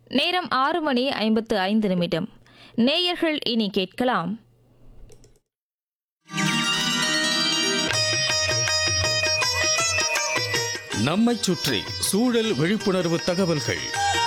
நேரம் ஆறு மணி ஐம்பத்து ஐந்து நிமிடம் நேயர்கள் இனி கேட்கலாம் நம்மைச் சுற்றி சூழல் விழிப்புணர்வு தகவல்கள்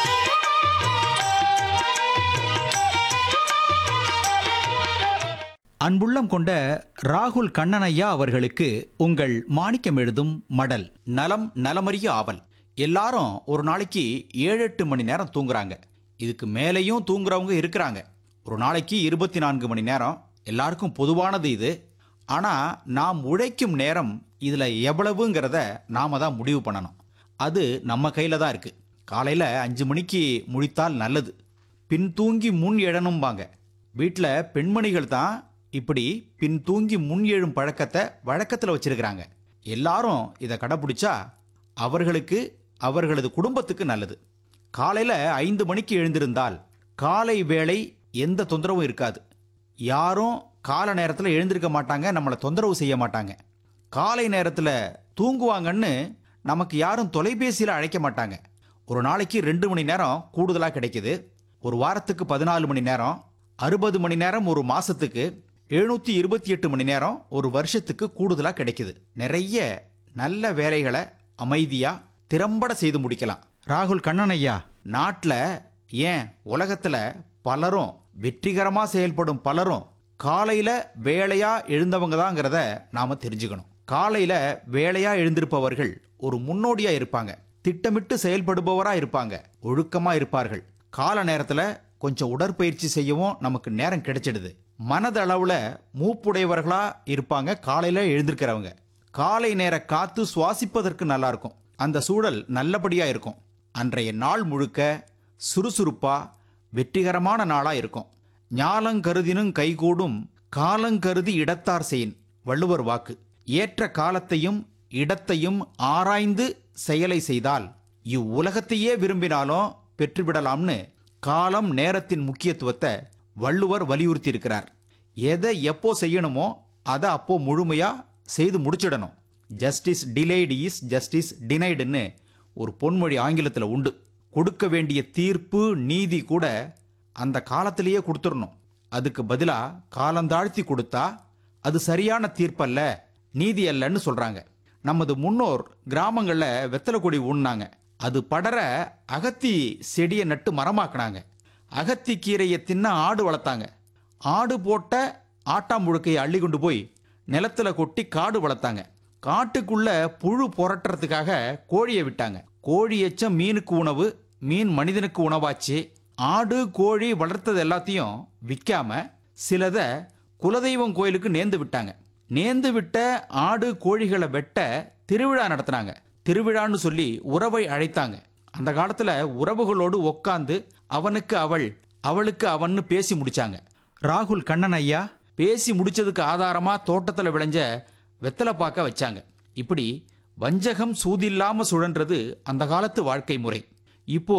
அன்புள்ளம் கொண்ட ராகுல் கண்ணனையா அவர்களுக்கு உங்கள் மாணிக்கம் எழுதும் மடல் நலம் நலமறிய ஆவல் எல்லாரும் ஒரு நாளைக்கு ஏழு எட்டு மணி நேரம் தூங்குறாங்க இதுக்கு மேலேயும் தூங்குறவங்க இருக்கிறாங்க ஒரு நாளைக்கு இருபத்தி நான்கு மணி நேரம் எல்லாருக்கும் பொதுவானது இது ஆனால் நாம் உழைக்கும் நேரம் இதில் எவ்வளவுங்கிறத நாம தான் முடிவு பண்ணணும் அது நம்ம கையில் தான் இருக்குது காலையில் அஞ்சு மணிக்கு முழித்தால் நல்லது பின் தூங்கி முன் எழணும்பாங்க வீட்டில் பெண்மணிகள் தான் இப்படி பின் தூங்கி முன் எழும் பழக்கத்தை வழக்கத்தில் வச்சிருக்கிறாங்க எல்லாரும் இதை கடைப்பிடிச்சா அவர்களுக்கு அவர்களது குடும்பத்துக்கு நல்லது காலையில் ஐந்து மணிக்கு எழுந்திருந்தால் காலை வேளை எந்த தொந்தரவும் இருக்காது யாரும் கால நேரத்தில் எழுந்திருக்க மாட்டாங்க நம்மளை தொந்தரவு செய்ய மாட்டாங்க காலை நேரத்தில் தூங்குவாங்கன்னு நமக்கு யாரும் தொலைபேசியில் அழைக்க மாட்டாங்க ஒரு நாளைக்கு ரெண்டு மணி நேரம் கூடுதலாக கிடைக்குது ஒரு வாரத்துக்கு பதினாலு மணி நேரம் அறுபது மணி நேரம் ஒரு மாசத்துக்கு எழுநூத்தி இருபத்தி எட்டு மணி நேரம் ஒரு வருஷத்துக்கு கூடுதலாக கிடைக்குது நிறைய நல்ல வேலைகளை அமைதியா திறம்பட செய்து முடிக்கலாம் ராகுல் கண்ணன் ஐயா நாட்டில் ஏன் உலகத்துல பலரும் வெற்றிகரமா செயல்படும் பலரும் காலையில வேலையா எழுந்தவங்க தாங்கிறத நாம தெரிஞ்சுக்கணும் காலையில வேலையா எழுந்திருப்பவர்கள் ஒரு முன்னோடியா இருப்பாங்க திட்டமிட்டு செயல்படுபவரா இருப்பாங்க ஒழுக்கமா இருப்பார்கள் கால நேரத்துல கொஞ்சம் உடற்பயிற்சி செய்யவும் நமக்கு நேரம் கிடைச்சிடுது மனதளவுல மூப்புடையவர்களா இருப்பாங்க காலையில எழுந்திருக்கிறவங்க காலை நேர காத்து சுவாசிப்பதற்கு நல்லா இருக்கும் அந்த சூழல் நல்லபடியா இருக்கும் அன்றைய நாள் முழுக்க சுறுசுறுப்பா வெற்றிகரமான நாளா இருக்கும் ஞாலங்கருதினும் கைகூடும் காலங்கருதி இடத்தார் செயின் வள்ளுவர் வாக்கு ஏற்ற காலத்தையும் இடத்தையும் ஆராய்ந்து செயலை செய்தால் இவ்வுலகத்தையே விரும்பினாலும் பெற்றுவிடலாம்னு காலம் நேரத்தின் முக்கியத்துவத்தை வள்ளுவர் வலியுறுத்தி இருக்கிறார் எதை எப்போ செய்யணுமோ அதை அப்போ முழுமையா செய்து முடிச்சிடணும் ஜஸ்டிஸ் டிலேடு இஸ் ஜஸ்டிஸ் டினைடுன்னு ஒரு பொன்மொழி ஆங்கிலத்தில் உண்டு கொடுக்க வேண்டிய தீர்ப்பு நீதி கூட அந்த காலத்திலேயே கொடுத்துடணும் அதுக்கு பதிலாக காலந்தாழ்த்தி கொடுத்தா அது சரியான தீர்ப்பல்ல நீதி அல்லன்னு சொல்றாங்க நமது முன்னோர் கிராமங்களில் வெத்தலை கொடி ஊன்னாங்க அது படர அகத்தி செடியை நட்டு மரமாக்குனாங்க அகத்தி கீரையை தின்ன ஆடு வளர்த்தாங்க ஆடு போட்ட ஆட்டாம்புழுக்கையை அள்ளி கொண்டு போய் நிலத்துல கொட்டி காடு வளர்த்தாங்க காட்டுக்குள்ள புழு புரட்டுறதுக்காக கோழியை விட்டாங்க கோழி எச்சம் மீனுக்கு உணவு மீன் மனிதனுக்கு உணவாச்சு ஆடு கோழி வளர்த்தது எல்லாத்தையும் விற்காம சிலதை குலதெய்வம் கோயிலுக்கு நேர்ந்து விட்டாங்க நேர்ந்து விட்ட ஆடு கோழிகளை வெட்ட திருவிழா நடத்தினாங்க திருவிழான்னு சொல்லி உறவை அழைத்தாங்க அந்த காலத்துல உறவுகளோடு உட்காந்து அவனுக்கு அவள் அவளுக்கு அவன்னு பேசி முடிச்சாங்க ராகுல் கண்ணன் ஐயா பேசி முடிச்சதுக்கு ஆதாரமா தோட்டத்துல விளைஞ்ச வெத்தலை பாக்க வச்சாங்க இப்படி வஞ்சகம் சூதில்லாம சுழன்றது அந்த காலத்து வாழ்க்கை முறை இப்போ